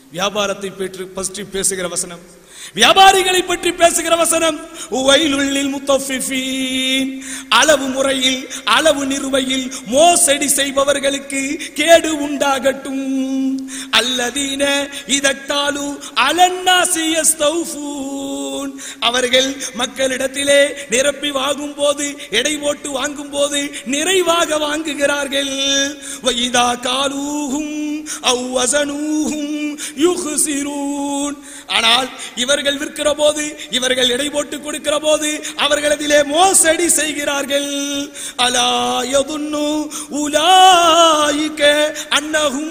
வியாபாரத்தை பற்றி பற்றி பேசுகிற வசனம் வியாபாரிகளை பற்றி பேசுகிற வசனம் உவைலுள்ளில் முத்தஃபிஃபீன் அளவு முறையில் அளவு நிறுவையில் மோசடி செய்பவர்களுக்கு கேடு உண்டாகட்டும் அல்லதீன இதத்தாலு அலன்னாசி யஸ்தௌஃபூன் அவர்கள் மக்களிடத்திலே நிரப்பி வாங்கும் போது எடை போட்டு வாங்கும் போது நிறைவாக வாங்குகிறார்கள் வைதா காலூகும் அவ்வசனூகும் யுஹ்சிரூன் ஆனால் இவர்கள் விற்கிற போது இவர்கள் எடை போட்டு கொடுக்கிற போது அவர்கள் அதிலே மோசடி செய்கிறார்கள் அலா யதுன்னு உலாயிக அன்னஹும்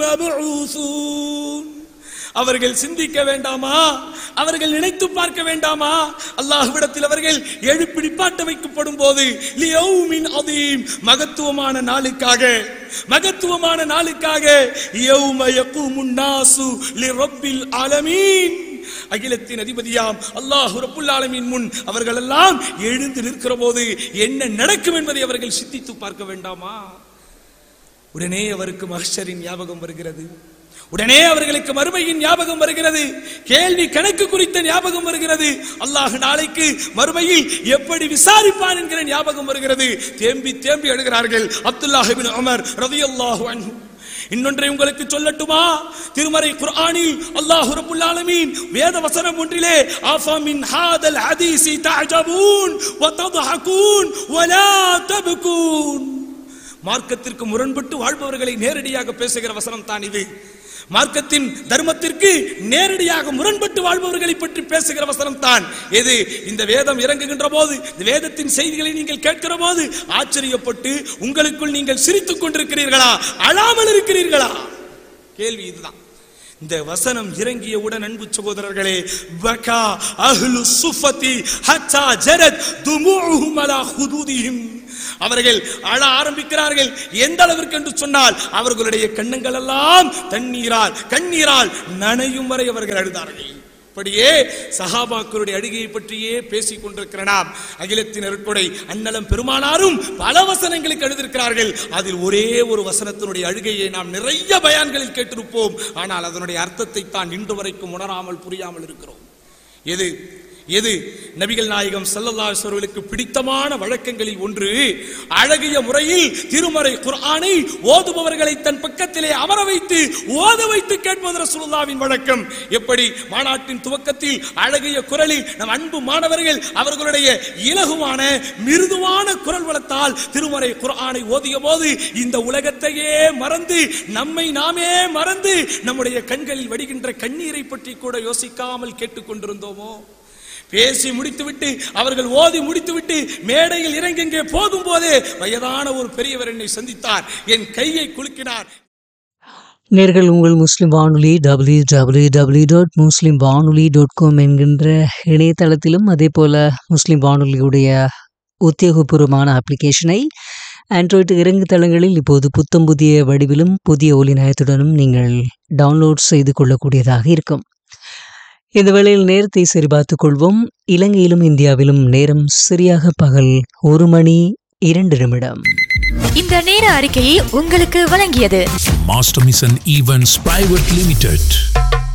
மபூசூன் அவர்கள் சிந்திக்க வேண்டாமா அவர்கள் நினைத்து பார்க்க வேண்டாமா அல்லாஹ்விடத்தில் அவர்கள் எழுப்பி நிப்பாட்ட வைக்கப்படும் போது லியௌமின் அதீம் மகத்துவமான நாளுக்காக மகத்துவமான நாளுக்காக யௌம யகூமுன் நாசு லிரப்பில் ஆலமீன் அகிலத்தின் அதிபதியாம் அல்லாஹ் ரப்புல் ஆலமீன் முன் அவர்கள் எல்லாம் எழுந்து நிற்கிற போது என்ன நடக்கும் என்பதை அவர்கள் சிந்தித்து பார்க்க வேண்டாமா உடனே அவருக்கு மஹ்ஷரின் ஞாபகம் வருகிறது உடனே அவர்களுக்கு மறுமையின் ஞாபகம் வருகிறது கேள்வி கணக்கு குறித்த ஞாபகம் வருகிறது அல்லாஹ் நாளைக்கு மறுமையில் எப்படி விசாரிப்பான் என்கிற ஞாபகம் வருகிறது தேம்பி தேம்பி எழுகிறார்கள் அப்துல்லாஹ் இப்னு உமர் ரலியல்லாஹு அன்ஹு இன்னொன்றை உங்களுக்கு சொல்லட்டுமா திருமறை குர்ஆனில் அல்லாஹ் ரப்புல் ஆலமீன் வேத வசனம் ஒன்றிலே ஆஃபா மின் ஹாதல் ஹதீஸி தஅஜபூன் வ தضحكون ولا تبكون மார்க்கத்திற்கு முரண்பட்டு வாழ்பவர்களை நேரடியாக பேசுகிற வசனம் தான் இது மார்க்கத்தின் தர்மத்திற்கு நேரடியாக முரண்பட்டு வாழ்பவர்களை பற்றி பேசுகிற வசனம் தான் எது இந்த வேதம் இறங்குகின்ற போது இந்த வேதத்தின் செய்திகளை நீங்கள் கேட்கிற போது ஆச்சரியப்பட்டு உங்களுக்குள் நீங்கள் சிரித்துக் கொண்டிருக்கிறீர்களா அழாமல் இருக்கிறீர்களா கேள்வி இதுதான் இந்த வசனம் இறங்கியவுடன் அன்பு சகோதரர்களே பகா அஹ்லு சுஃபதி ஹத்தா ஜரத் துமுஉஹும் அலா ஹுதூதிஹிம் அவர்கள் அழ ஆரம்பிக்கிறார்கள் எந்த அளவிற்கு என்று சொன்னால் அவர்களுடைய கண்ணங்கள் எல்லாம் தண்ணீரால் கண்ணீரால் நனையும் வரை அவர்கள் அழுதார்கள் இப்படியே சஹாபாக்களுடைய அழுகையை பற்றியே பேசிக் கொண்டிருக்கிற நாம் அகிலத்தின் அருட்கொடை அன்னலம் பெருமானாரும் பல வசனங்களுக்கு எழுதியிருக்கிறார்கள் அதில் ஒரே ஒரு வசனத்தினுடைய அழுகையை நாம் நிறைய பயான்களில் கேட்டிருப்போம் ஆனால் அதனுடைய அர்த்தத்தை தான் இன்று வரைக்கும் உணராமல் புரியாமல் இருக்கிறோம் எது எது நபிகள் நாயகம் சல்லல்லாஹர்களுக்கு பிடித்தமான வழக்கங்களில் ஒன்று அழகிய முறையில் திருமறை குர்ஆனை ஓதுபவர்களை தன் பக்கத்திலே அமர வைத்து ஓத வைத்து கேட்பது ரசூலுல்லாவின் வழக்கம் எப்படி மாநாட்டின் துவக்கத்தில் அழகிய குரலில் நம் அன்பு மாணவர்கள் அவர்களுடைய இலகுவான மிருதுவான குரல் வளத்தால் திருமறை குர்ஆனை ஓதிய போது இந்த உலகத்தையே மறந்து நம்மை நாமே மறந்து நம்முடைய கண்களில் வடிகின்ற கண்ணீரை பற்றி கூட யோசிக்காமல் கேட்டுக்கொண்டிருந்தோமோ பேசி முடித்துவிட்டு அவர்கள் ஓதி முடித்துவிட்டு மேடையில் இறங்கெங்கே போகும் போதே வயதான ஒரு பெரியவர் என்னை சந்தித்தார் என் கையை குலுக்கினார் நேர்கள் உங்கள் முஸ்லிம் வானொலி W W W dot Muslim வானொலி டாட் காம் என்கின்ற இணையதளத்திலும் அதே போல் முஸ்லிம் வானொலியுடைய உத்தியோகபூர்வமான அப்ளிகேஷனை ஆண்ட்ராய்டு இறங்கு தளங்களில் இப்போது புத்தம் புதிய வடிவிலும் புதிய ஒலி நயத்துடனும் நீங்கள் டவுன்லோட் செய்து கொள்ளக்கூடியதாக இருக்கும் இந்த வேளையில் நேரத்தை சரிபார்த்துக் கொள்வோம் இலங்கையிலும் இந்தியாவிலும் நேரம் சரியாக பகல் ஒரு மணி இரண்டு நிமிடம் இந்த நேர அறிக்கையை உங்களுக்கு வழங்கியது Master Mission Events Private Limited.